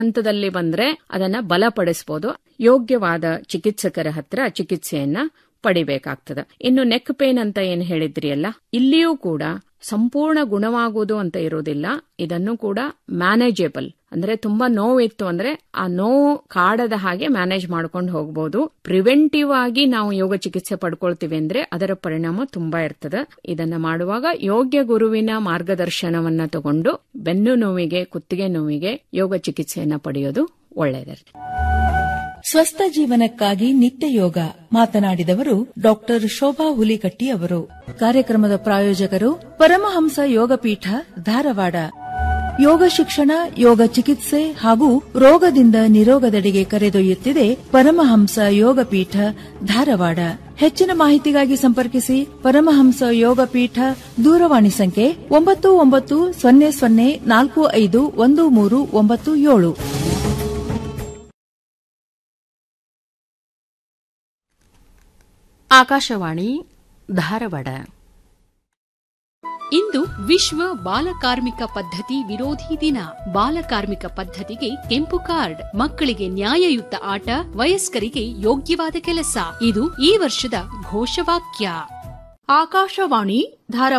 ಹಂತದಲ್ಲಿ ಬಂದ್ರೆ ಅದನ್ನ ಬಲಪಡಿಸಬಹುದು ಯೋಗ್ಯವಾದ ಚಿಕಿತ್ಸಕರ ಹತ್ರ ಚಿಕಿತ್ಸೆಯನ್ನ ಪಡಿಬೇಕಾಗ್ತದೆ ಇನ್ನು ನೆಕ್ ಪೇನ್ ಅಂತ ಏನ್ ಹೇಳಿದ್ರಿ ಅಲ್ಲ ಇಲ್ಲಿಯೂ ಕೂಡ ಸಂಪೂರ್ಣ ಗುಣವಾಗುವುದು ಅಂತ ಇರೋದಿಲ್ಲ ಇದನ್ನು ಕೂಡ ಮ್ಯಾನೇಜೇಬಲ್ ಅಂದ್ರೆ ತುಂಬಾ ನೋವಿತ್ತು ಅಂದ್ರೆ ಆ ನೋವು ಕಾಡದ ಹಾಗೆ ಮ್ಯಾನೇಜ್ ಮಾಡ್ಕೊಂಡು ಹೋಗ್ಬೋದು ಪ್ರಿವೆಂಟಿವ್ ಆಗಿ ನಾವು ಯೋಗ ಚಿಕಿತ್ಸೆ ಪಡ್ಕೊಳ್ತೀವಿ ಅಂದ್ರೆ ಅದರ ಪರಿಣಾಮ ತುಂಬಾ ಇರ್ತದೆ ಇದನ್ನ ಮಾಡುವಾಗ ಯೋಗ್ಯ ಗುರುವಿನ ಮಾರ್ಗದರ್ಶನವನ್ನ ತಗೊಂಡು ಬೆನ್ನು ನೋವಿಗೆ ಕುತ್ತಿಗೆ ನೋವಿಗೆ ಯೋಗ ಚಿಕಿತ್ಸೆಯನ್ನ ಪಡೆಯೋದು ಒಳ್ಳೆಯದಿರುತ್ತೆ ಸ್ವಸ್ಥ ಜೀವನಕ್ಕಾಗಿ ನಿತ್ಯ ಯೋಗ ಮಾತನಾಡಿದವರು ಡಾಕ್ಟರ್ ಶೋಭಾ ಹುಲಿಕಟ್ಟಿ ಅವರು ಕಾರ್ಯಕ್ರಮದ ಪ್ರಾಯೋಜಕರು ಪರಮಹಂಸ ಯೋಗಪೀಠ ಧಾರವಾಡ ಯೋಗ ಶಿಕ್ಷಣ ಯೋಗ ಚಿಕಿತ್ಸೆ ಹಾಗೂ ರೋಗದಿಂದ ನಿರೋಗದೆಡೆಗೆ ಕರೆದೊಯ್ಯುತ್ತಿದೆ ಪರಮಹಂಸ ಯೋಗಪೀಠ ಧಾರವಾಡ ಹೆಚ್ಚಿನ ಮಾಹಿತಿಗಾಗಿ ಸಂಪರ್ಕಿಸಿ ಪರಮಹಂಸ ಯೋಗಪೀಠ ದೂರವಾಣಿ ಸಂಖ್ಯೆ ಒಂಬತ್ತು ಒಂಬತ್ತು ಸೊನ್ನೆ ಸೊನ್ನೆ ನಾಲ್ಕು ಐದು ಒಂದು ಮೂರು ಒಂಬತ್ತು ಏಳು ಆಕಾಶವಾಣಿ ಧಾರವಾಡ ಇಂದು ವಿಶ್ವ ಬಾಲಕಾರ್ಮಿಕ ಪದ್ಧತಿ ವಿರೋಧಿ ದಿನ ಬಾಲಕಾರ್ಮಿಕ ಪದ್ಧತಿಗೆ ಕೆಂಪು ಕಾರ್ಡ್ ಮಕ್ಕಳಿಗೆ ನ್ಯಾಯಯುತ ಆಟ ವಯಸ್ಕರಿಗೆ ಯೋಗ್ಯವಾದ ಕೆಲಸ ಇದು ಈ ವರ್ಷದ ಘೋಷವಾಕ್ಯ ಆಕಾಶವಾಣಿ ಧಾರವಾಡ